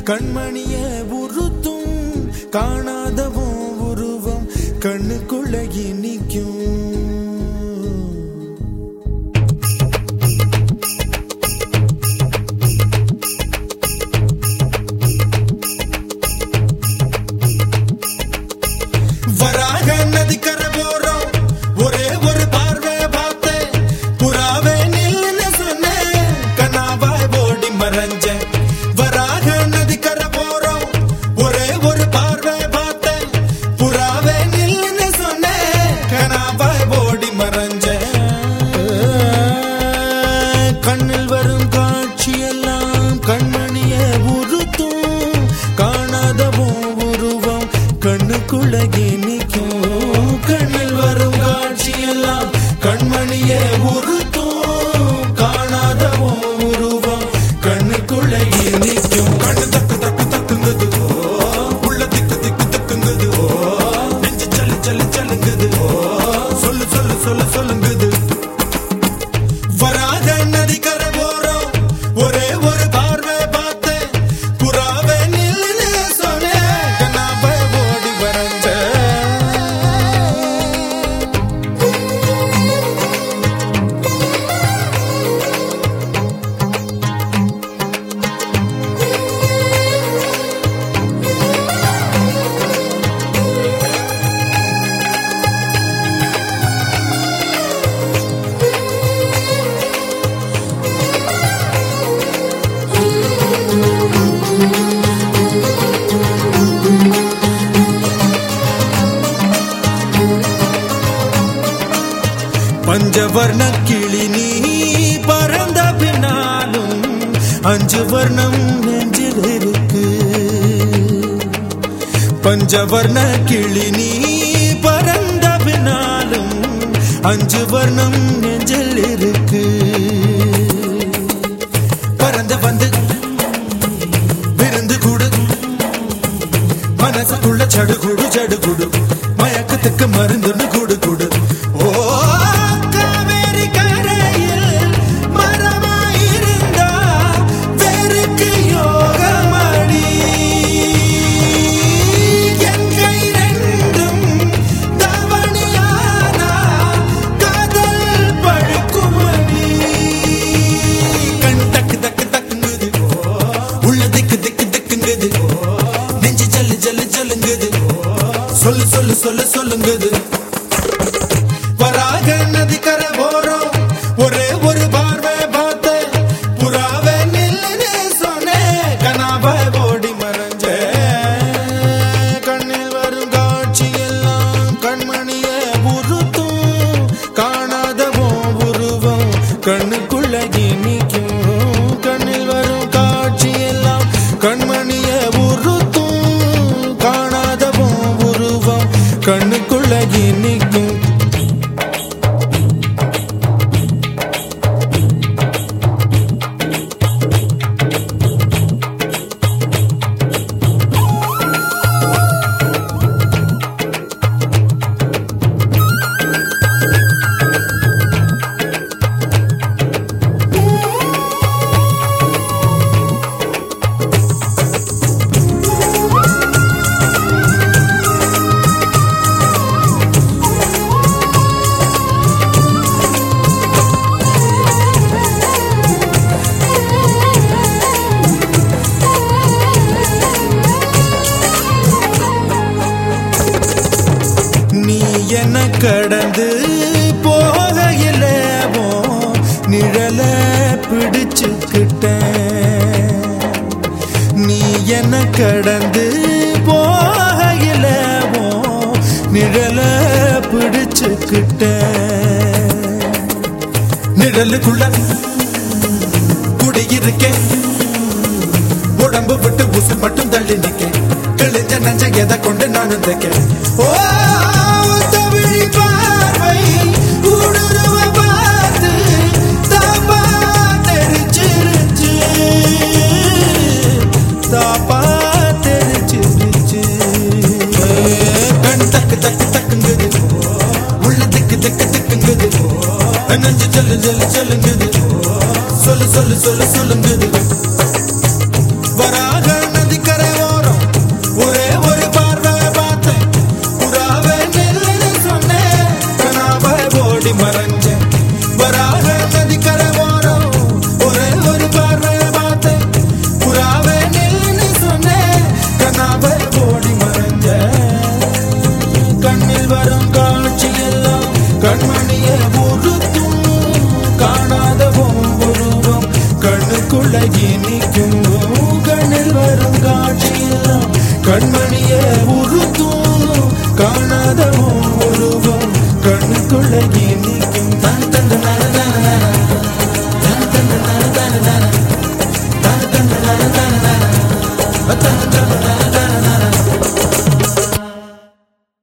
கண்மணிய உறுத்தும் காணாதவும் உருவம் கண்ணுக்குள்ள நிற்கும் வராக நதிக்கரை போறோம் ஒரே ஒரு பார்வை பார்த்தேன் புறாவே நில்லுன்னு சொன்னேன் கனாவாய் ஓடி மறைஞ்சேன் வராக நதிக்கரை போறோம் ஒரே ஒரு பார்வை பார்த்தேன் புறாவே நில்லுன்னு சொன்னேன் கனாவாய் ஓடி மறைஞ்சேன் கண்ணில் வரும் காட்சியெல்லாம் கண்மணிய உறுத்தும் காணாதவும் உருவம் கண்ணுக்குள்ள நிற்கும் கண்ணில் வரும் காட்சியெல்லாம் கண்மணிய உறுத்தும் காணாதவும் உருவம் கண்ணுக்குள்ள நிற்கும் கண்ணு தக்கு தக்கு தக்குங்குது ஓ, உள்ள திக்கு திக்கு தக்குங்குது ஓ, நெஞ்சு சல்லு சல்லு சல்லுங்குது ஓ, சொல்லு சொல்லு சொல்லு சொல்லுங்குது வராத நதிக்கரை போறோம் ஒரே ஒரு பார்வை பார்த்தேன் புறாவே நில்லுன்னு சொன்னேன் கண்ணாப்பை ஓடி வரைஞ்சேன் பஞ்சவர்ண கிளி நீ பறந்த பின்னாலும் அஞ்சு வர்ணம் நெஞ்சில் இருக்கு பஞ்சவர்ண கிளி நீ பறந்த பின்னாலும் அஞ்சு வர்ணம் நெஞ்சில் இருக்கு பறந்து வந்து விருந்து கூடு மனசுக்குள்ள சடுகுடு சடுகுடு மயக்கத்துக்கு மருந்துன்னு குடு குடு ஓ காவேரி கரையில் மரமாயிருந்தா வேருக்கு யோகமடி என் கை ரெண்டும் தவணியானா காதல் பழுக்குமடி கண் தக்கு தக்கு தக்குங்குது உள்ள திக்கு திக்கு திக்குங்குது நெஞ்சு ஜல்லு ஜல்லு ஜல்லுங்குது சொல்லு சொல்லு சொல்லு சொல்லுங்குது வராக நதிக்கரை போறோம் ஒரே ஒரு பார்வை பார்த்தேன் புறாவை நில்லுன்னு சொன்னேன் கனாவை ஓடி மறைஞ்சேன் கண்ணில் வரும் காட்சி எல்லாம் கண்மணிய உறுத்தும் காணாதவோ உருவம் கண்ணுக்குள்ள நிற்கும் கண்ணில் வரும் காட்சி எல்லாம் கண்மணிய உறுத்தும் காணாதவோ உருவம் கண்ணுக்குள்ள நிற்கும் நீ என்ன கடந்து போகையில நிழல பிடிச்சுக்கிட்ட நீ என்ன கடந்து போகையில நிழல பிடிச்சுக்கிட்ட நிழலுக்குள்ள குடியிருக்கேன் உடம்பு விட்டு உசு மட்டும் தள்ளி நிக்க கிழிஞ்ச நஞ்ச எதை கொண்டு நானும் தைக்க ஓ தமிழ் பார்வை ஊடுருவ பார்த்து தாப்பா தெரிச்சிருச்சு தாப்பா தெரிச்சிருச்சு கண் தக்கு தக்கு தக்குங்குது உள்ள திக்கு திக்கு திக்குங்குது நெஞ்சு சொல்லு சொல்லு சொல்லுங்குது சொல்லு சொல்லு சொல்லு சொல்லுங்குது வராக நதி கண்ணுக்குள்ள இனிக்கும் தன் தன் தன தன தன தன் தன தன தன தன தன தன தன தன தன தன